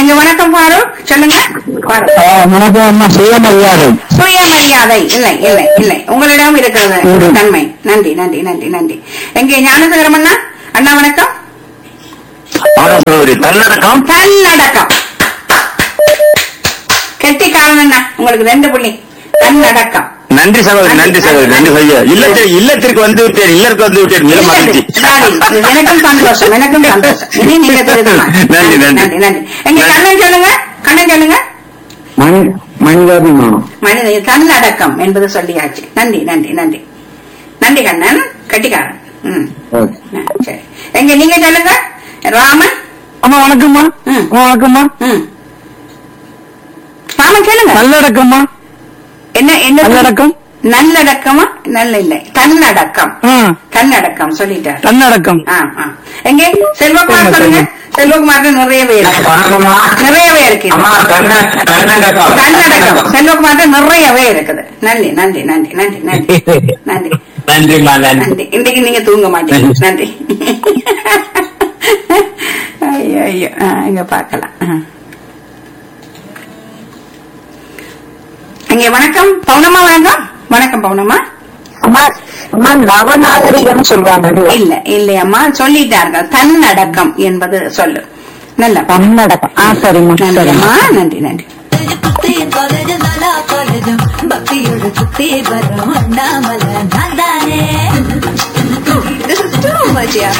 எங்க வணக்கம் ஃபாரூக் சொல்லுங்க ஃபாரூக். வணக்கம் அம்மா சுயமரியாதை சுயமரியாதை இல்லை இல்லை இல்லை உங்களிடம் இருக்கிறது உண்டு. தன்மை நன்றி நன்றி நன்றி நன்றி எங்கே ஞானசகரம் அண்ணா அண்ணா வணக்கம் தன்னடக்கம் தன்னடக்கம் கெட்டிக்காரன் அண்ணா உங்களுக்கு ரெண்டு புள்ளி தன்னடக்கம் நன்றி சகோதரி நன்றி சகோதரி நன்றி ஐயா இல்லத்தில் இல்லத்திற்கு வந்து விட்டேன் இல்லருக்கு வந்து விட்டேன் மிக மகிழ்ச்சி சரி, எனக்கும் சந்தோஷம் எனக்கும் சந்தோஷம் இனி நீங்க திருத்தலாம் நன்றி, நன்றி. நன்றி நன்றி எங்க கண்ணன் சொல்லுங்க கண்ணன் சொல்லுங்க மனிதாபிமானம் மனித தன்னடக்கம் என்பது சொல்லியாச்சு நன்றி நன்றி நன்றி நன்றி கண்ணன் கட்டிக்காரன் ம் ஆ, சரி எங்க நீங்க சொல்லுங்க ராமன் அம்மா வணக்கம்மா ம். வணக்கம்மா ம் ராமன் சொல்லுங்க நல்லடக்கம்மா என்ன என்ன நல்லடக்கம் நல்லடக்கமா நல்ல இல்லை தன்னடக்கம் ஆ, தன்னடக்கம் சொல்லிட்டார் தன்னடக்கம் ஆ, ஆ. எங்கே செல்வகுமார் சொல்லுங்க செல்வகுமார் நிறைய பேர் நிறைய பேர் இருக்கு தன்னடக்கம் செல்வகுமார் நிறையவே இருக்குது நன்றி நன்றி நன்றி நன்றி நன்றி நன்றி நன்றிம்மா நன்றி நன்றி இன்னைக்கு நீங்க தூங்க மாட்டீங்க நன்றி ஐயோ ஐயோ ஆ, இங்க பார்க்கலாம் ஆ. இங்க வணக்கம் பவுனம்மா வணக்கம் வணக்கம் பவுனம்மா அம்மா அம்மா நவநாகரிகம் சொல்றாங்க இல்ல இல்லையம்மா சொல்லிட்டார்கள் தன்னடக்கம் என்பது சொல்லு நல்ல கன்னடகம் ஆ சரிம்மா சரிம்மா நன்றிம்மா நன்றி நன்றி குத்தி காலேஜ் நல்லா காலேஜும் பக்தியோட சுத்தி வரும் அண்ணாமலை நான் தானே This is too much, yeah.